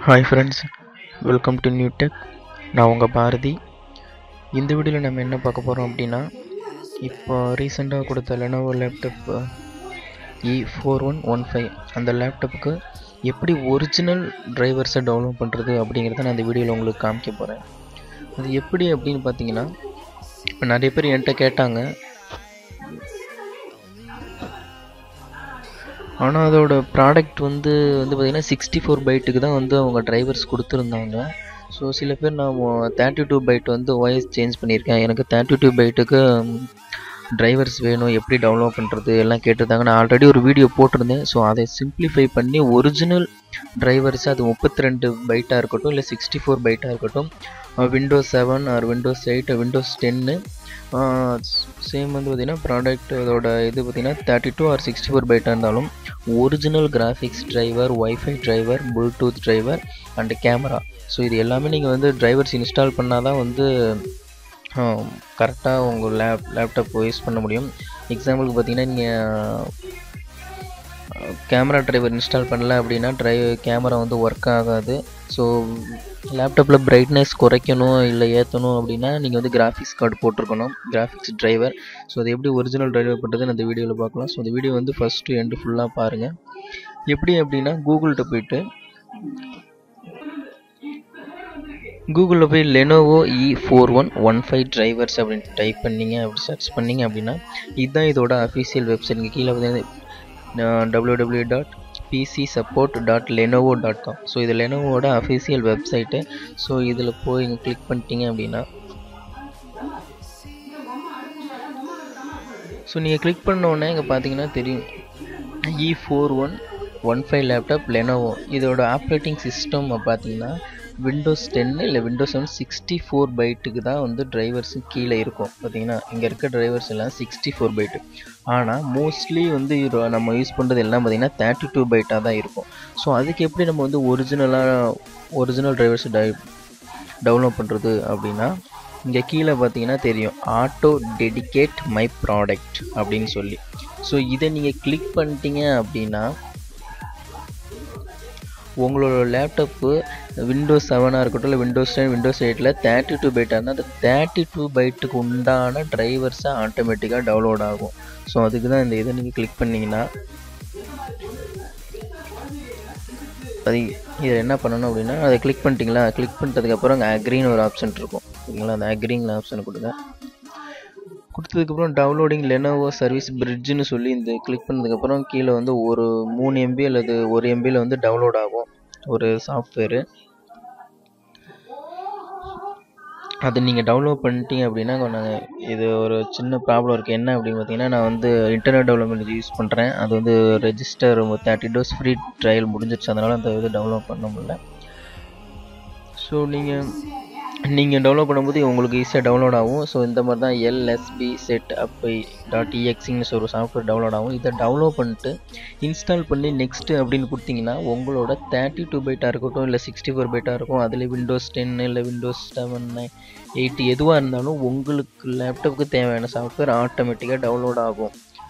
hi friends welcome to new tech நான் உங்கள் பாரதி இந்த வீடியோவில் நம்ம என்ன பார்க்க போகிறோம் அப்படின்னா இப்போ ரீசெண்டாக கொடுத்த Lenovo laptop E four one one five அந்த லேப்டாப்புக்கு எப்படி ஒரிஜினல் டிரைவர்ஸை டவுன்லோட் பண்ணுறது அப்படிங்கிறத நான் இந்த வீடியோவில் உங்களுக்கு காமிக்க போகிறேன் அது எப்படி அப்படின்னு பார்த்தீங்கன்னா இப்போ நிறைய பேர் என்கிட்ட கேட்டாங்க ஆனால் அதோட ப்ராடக்ட் வந்து வந்து பார்த்திங்கன்னா சிக்ஸ்டி ஃபோர் பைட்டுக்கு தான் வந்து அவங்க டிரைவர்ஸ் கொடுத்துருந்தாங்க ஸோ சில பேர் நான் தேர்ட்டி டூ பைட் வந்து வாய்ஸ் சேஞ்ச் பண்ணியிருக்கேன் எனக்கு தேர்ட்டி டூ பைட்டுக்கு டிரைவர்ஸ் வேணும் எப்படி டவுன்லோட் பண்ணுறது எல்லாம் கேட்டிருந்தாங்க நான் ஆல்ரெடி ஒரு வீடியோ போட்டிருந்தேன் ஸோ அதை சிம்பிளிஃபை பண்ணி ஒரிஜினல் டிரைவர்ஸ் அது முப்பத்தி ரெண்டு பைட்டாக இருக்கட்டும் இல்லை சிக்ஸ்டி ஃபோர் பைட்டாக இருக்கட்டும் Windows seven or Windows eight Windows டென்னு சேம் வந்து பார்த்திங்கன்னா ப்ராடக்ட் அதோட இது பார்த்திங்கன்னா thirty two or sixty four பைட்டாக இருந்தாலும் original graphics driver wifi driver bluetooth driver and camera so இது எல்லாமே நீங்கள் வந்து டிரைவர்ஸ் இன்ஸ்டால் பண்ணால் தான் வந்து கரெக்டாக உங்கள் லேப் லேப்டாப் யூஸ் பண்ண முடியும் எக்ஸாம்பிளுக்கு பார்த்தீங்கன்னா நீங்கள் கேமரா டிரைவர் இன்ஸ்டால் பண்ணல அப்படின்னா ட்ரை கேமரா வந்து ஒர்க் ஆகாது ஸோ லேப்டாப்பில் பிரைட்னஸ் குறைக்கணும் இல்லை ஏற்றணும் அப்படின்னா நீங்கள் வந்து கிராஃபிக்ஸ் கார்டு போட்டிருக்கணும் கிராஃபிக்ஸ் டிரைவர் ஸோ அது எப்படி ஒரிஜினல் டிரைவர் பண்ணுறது இந்த வீடியோவில் பார்க்கலாம் ஸோ இந்த வீடியோ வந்து ஃபஸ்ட்டு எண்டு ஃபுல்லாக பாருங்கள் எப்படி அப்படின்னா கூகுள்கிட்ட போயிட்டு கூகுளில் போய் Lenovo E four one one five drivers அப்படின்னு டைப் பண்ணிங்க அப்படி சர்ச் பண்ணிங்க அப்படின்னா இதுதான் இதோட அஃபீஷியல் வெப்சைட் இங்கே கீழே வந்து W W dot PC support dot Lenovo dot com so இது லெனோவோட அஃபீஷியல் வெப்சைட்டு ஸோ இதில் போய் இங்கே கிளிக் பண்ணிட்டீங்க அப்படின்னா ஸோ நீங்கள் கிளிக் பண்ணோடனே இங்கே பார்த்தீங்கன்னா தெரியும் E four one one five laptop Lenovo இதோட ஆப்ரேட்டிங் சிஸ்டம் பார்த்தீங்கன்னா விண்டோஸ் டென்னு இல்லை விண்டோஸ் செவன் சிக்ஸ்டி ஃபோர் பைட்டுக்கு தான் வந்து டிரைவர்ஸு கீழே இருக்கும் பார்த்தீங்கன்னா இங்கே இருக்க டிரைவர்ஸ் எல்லாம் சிக்ஸ்டி ஃபோர் பைட்டு ஆனால் மோஸ்ட்லி வந்து நம்ம யூஸ் பண்ணுறது எல்லாம் பார்த்திங்கன்னா தேர்ட்டி டூ பைட்டாக தான் இருக்கும் ஸோ அதுக்கு எப்படி நம்ம வந்து ஒரிஜினலாக ஒரிஜினல் டிரைவர்ஸ் டை டவுன்லோட் பண்ணுறது அப்படின்னா இங்கே கீழே பார்த்தீங்கன்னா தெரியும் ஆட்டோ டெடிகேட் மை ப்ராடக்ட் அப்படின்னு சொல்லி ஸோ இதை நீங்கள் கிளிக் பண்ணிட்டீங்க அப்படின்னா உங்களோட லேப்டாப்பு விண்டோஸ் செவனாக இருக்கட்டும் இல்லை விண்டோஸ் டென் விண்டோஸ் எயிட்டில் தேர்ட்டி டூ பைட்டாக இருந்தால் அந்த தேர்ட்டி டூ பைட்டுக்கு உண்டான டிரைவர்ஸை ஆட்டோமேட்டிக்காக டவுன்லோட் ஆகும் ஸோ அதுக்கு தான் இந்த இதை நீங்கள் கிளிக் பண்ணிங்கன்னா அது இதில் என்ன பண்ணணும் அப்படின்னா அதை கிளிக் பண்ணிட்டீங்களா கிளிக் பண்ணிட்டதுக்கப்புறம் அங்கே அக்ரின்னு ஒரு ஆப்ஷன் இருக்கும் சரிங்களா அந்த அக்ரிங்கிற ஆப்ஷனை கொடுங்க கொடுத்ததுக்கப்புறம் டவுன்லோடிங் லெனோவோ சர்வீஸ் பிரிட்ஜுன்னு சொல்லி இந்த கிளிக் பண்ணதுக்கப்புறம் கீழே வந்து ஒரு மூணு எம்பி அல்லது ஒரு எம்பியில் வந்து டவுன்லோட் ஆகும் ஒரு சாஃப்ட்வேரு அது நீங்கள் டவுன்லோட் பண்ணிட்டீங்க அப்படின்னா நாங்கள் இது ஒரு சின்ன ப்ராப்ளம் இருக்குது என்ன அப்படின்னு பார்த்தீங்கன்னா நான் வந்து இன்டர்நெட் டெவலப்மெண்ட் யூஸ் பண்ணுறேன் அது வந்து register thirty days free trial முடிஞ்சிருச்சு அதனால் அந்த இது டவுன்லோட் பண்ண முடியல ஸோ நீங்கள் நீங்கள் டவுன்லோட் பண்ணும்போது உங்களுக்கு ஈஸியாக டவுன்லோட் ஆகும் ஸோ இந்த மாதிரி தான் எல்எஸ்பி செட் அப்பை டாட் இஎக்ஸிங்னு ஒரு சாஃப்ட்வேர் டவுன்லோட் ஆகும் இதை டவுன்லோட் பண்ணிட்டு இன்ஸ்டால் பண்ணி நெக்ஸ்ட்டு அப்படின்னு கொடுத்தீங்கன்னா உங்களோட தேர்ட்டி டூ பைட்டாக இருக்கட்டும் இல்லை சிக்ஸ்டி ஃபோர் பைட்டாக இருக்கும் அதில் விண்டோஸ் டென் இல்லை விண்டோஸ் செவன் எயிட் எதுவாக இருந்தாலும் உங்களுக்கு லேப்டாப்புக்கு தேவையான சாஃப்ட்வேர் ஆட்டோமேட்டிக்காக டவுன்லோட் ஆகும்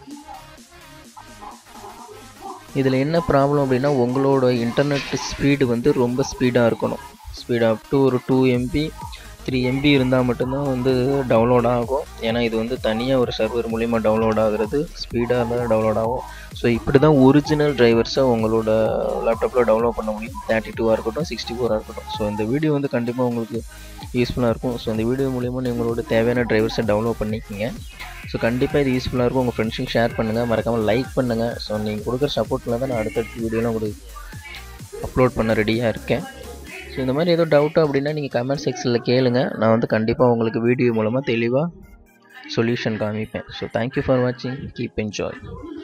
இதில் என்ன ப்ராப்ளம் அப்படின்னா உங்களோட இன்டர்நெட் ஸ்பீடு வந்து ரொம்ப ஸ்பீடாக இருக்கணும் ஸ்பீட் அப் டு ஒரு டூ எம்பி த்ரீ எம்பி இருந்தால் மட்டும்தான் வந்து டவுன்லோட் ஆகும் ஏன்னா இது வந்து தனியாக ஒரு சர்வர் மூலிமா டவுன்லோட் ஆகுறது ஸ்பீடாக இருந்தால் டவுன்லோட் ஆகும் ஸோ இப்படி தான் ஒரிஜினல் டிரைவர்ஸை உங்களோட லேப்டாப்பில் டவுன்லோட் பண்ண முடியும் தேர்ட்டி டூவாக இருக்கட்டும் சிக்ஸ்டி ஃபோராக இருக்கட்டும் ஸோ இந்த வீடியோ வந்து கண்டிப்பாக உங்களுக்கு யூஸ்ஃபுல்லாக இருக்கும் ஸோ இந்த வீடியோ மூலிமா உங்களோட தேவையான டிரைவர்ஸை டவுன்லோட் பண்ணிக்கோங்க ஸோ கண்டிப்பாக இது யூஸ்ஃபுல்லாக இருக்கும் உங்கள் ஃப்ரெண்ட்ஸுக்கு ஷேர் பண்ணுங்கள் மறக்காமல் லைக் பண்ணுங்கள் ஸோ நீங்கள் கொடுக்குற சப்போர்ட்டில் தான் நான் அடுத்தடுத்த வீடியோலாம் உங்களுக்கு அப்லோட் பண்ண ரெடியாக இருக்கேன் ஸோ இந்த மாதிரி ஏதோ டவுட்டோ அப்படின்னா நீங்கள் கமெண்ட் செக்ஷனில் கேளுங்க நான் வந்து கண்டிப்பாக உங்களுக்கு வீடியோ மூலமாக தெளிவாக சொல்யூஷன் காமிப்பேன் ஸோ தேங்க்யூ ஃபார் வாட்சிங் கீப் என்ஜாய்